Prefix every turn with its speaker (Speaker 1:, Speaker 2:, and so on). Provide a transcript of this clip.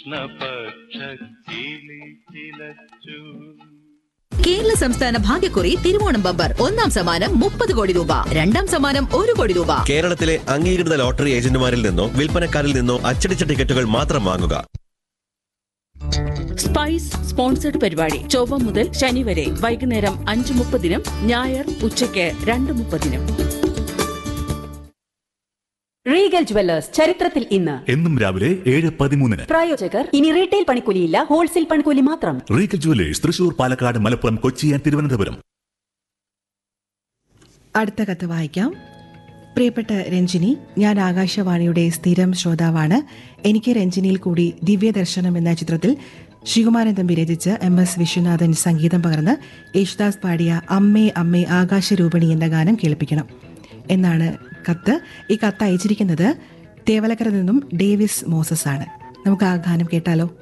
Speaker 1: കൃഷ്ണപക്ഷത്തിലെ ചിലച്ചു
Speaker 2: കേരള സംസ്ഥാന ഭാഗ്യക്കുറി തിരുവോണം ബമ്പർ ഒന്നാം സമ്മാനം മുപ്പത് കോടി രൂപ രണ്ടാം സമ്മാനം ഒരു കോടി രൂപ
Speaker 3: കേരളത്തിലെ അംഗീകൃത ലോട്ടറി ഏജന്റുമാരിൽ നിന്നോ വിൽപ്പനക്കാരിൽ നിന്നോ അച്ചടിച്ച ടിക്കറ്റുകൾ മാത്രം വാങ്ങുക
Speaker 4: സ്പൈസ് സ്പോൺസർഡ് പരിപാടി ചൊവ്വ മുതൽ ശനി വരെ വൈകുന്നേരം അഞ്ച് മുപ്പതിനും ഞായർ ഉച്ചയ്ക്ക് രണ്ട് മുപ്പതിനും
Speaker 5: റീഗൽ ജുവല്ലേഴ്സ് ചരിത്രത്തിൽ ഇന്ന്
Speaker 6: എന്നും രാവിലെ ഏഴ് പതിമൂന്നിന്
Speaker 5: പ്രായോജകർ ഇനി റീറ്റെയിൽ പണിക്കൂലിയില്ല ഹോൾസെയിൽ പണിക്കൂലി മാത്രം
Speaker 6: Regal Jewellers Thrissur Palakkad Malappuram Kochi and Thiruvananthapuram
Speaker 7: അടുത്ത കത്ത് വായിക്കാം പ്രിയപ്പെട്ട രഞ്ജിനി ഞാൻ ആകാശവാണിയുടെ സ്ഥിരം ശ്രോതാവാണ് എനിക്ക് രഞ്ജിനിയിൽ കൂടി ദിവ്യദർശനം എന്ന ചിത്രത്തിൽ ശ്രീകുമാരൻ തമ്പി രചിച്ച് എം എസ് വിശ്വനാഥൻ സംഗീതം പകർന്ന് യേശുദാസ് പാടിയ അമ്മേ അമ്മേ ആകാശരൂപിണി എന്ന ഗാനം കേൾപ്പിക്കണം എന്നാണ് കത്ത് ഈ കത്ത് അയച്ചിരിക്കുന്നത് തേവലക്കര നിന്നും ഡേവിസ് മോസസ് ആണ് നമുക്ക് ആ ഗാനം കേട്ടാലോ